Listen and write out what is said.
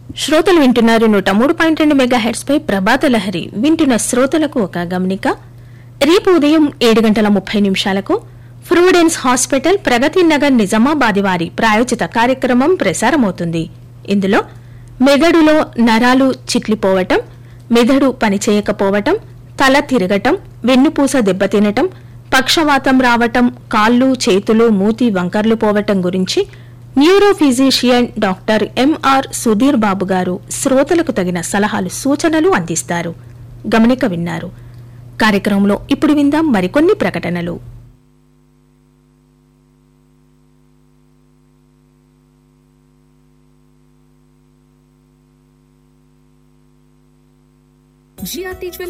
శ్రోతలు వింటున్నారు నూట మూడు పాయింట్ రెండు మెగా హెడ్స్ పై ప్రభాత లహరి వింటున్న శ్రోతలకు ఒక గమనిక రేపు ఉదయం ఏడు గంటల ముప్పై నిమిషాలకు ఫ్రూడెన్స్ హాస్పిటల్ ప్రగతి నగర్ నిజామాబాద్ వారి ప్రాయోజిత కార్యక్రమం ప్రసారమవుతుంది ఇందులో మెదడులో నరాలు చిట్లిపోవటం మెదడు పనిచేయకపోవటం తల తిరగటం వెన్నుపూస దెబ్బతినటం పక్షవాతం రావటం కాళ్ళు చేతులు మూతి వంకర్లు పోవటం గురించి neuro physician doctor M R Sudheer Babu గారు శ్రోతలకు తగిన సలహాలు సూచనలు అందిస్తారు గమనిక విన్నారు కార్యక్రమంలో ఇప్పుడు విందాం మరికొన్ని ప్రకటనలు జిఆర్టీ